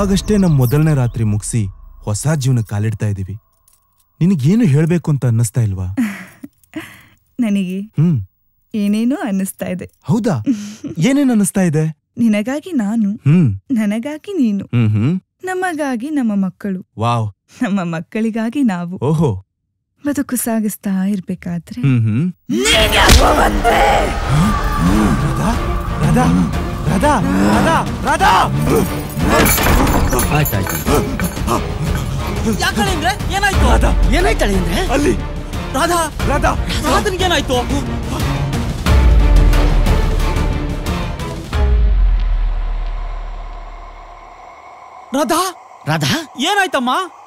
ಇವಾಗಷ್ಟೇ ನಮ್ ಮೊದಲನೇ ರಾತ್ರಿ ಮುಗಿಸಿ ಹೊಸ ಜೀವನ ಕಾಲಿಡ್ತಾ ಇದೀವಿ ನಿನಗೇನು ಹೇಳ್ಬೇಕು ಅಂತ ಅನ್ನಿಸ್ತಾ ಇಲ್ವಾ ನನಗೆ ಹ್ಮ್ ಏನೇನೋ ಅನ್ನಿಸ್ತಾ ಇದೆ ಹೌದಾ ಏನೇನ್ ಅನ್ನಿಸ್ತಾ ಇದೆ ನಿನಗಾಗಿ ನಾನು ಹ್ಮ್ ನನಗಾಗಿ ನೀನು ಹ್ಮ್ ಹ್ಮ್ ನಮಗಾಗಿ ನಮ್ಮ ಮಕ್ಕಳು ವಾವ್ ನಮ್ಮ ಮಕ್ಕಳಿಗಾಗಿ ನಾವು ಓಹೋ ಬದುಕು ಸಾಗಿಸ್ತಾ ಇರ್ಬೇಕಾದ್ರೆ ಹ್ಮ್ ಹ್ಮ್ ರಾಧಾ ರಾಧಾ ರಾಧಾ ರಾಧಾ ಆಯ್ತಾಯ್ತು ಯಾಕಡೆ ಅಂದ್ರೆ ಏನಾಯ್ತು ಏನಾಯ್ತಾಳೆ ಅಂದ್ರೆ ಅಲ್ಲಿ ರಾಧಾ ರಾಧಾ ರಾಧನ್ಗೇನಾಯ್ತು ರಾಧಾ ರಾಧಾ ಏನಾಯ್ತಮ್ಮ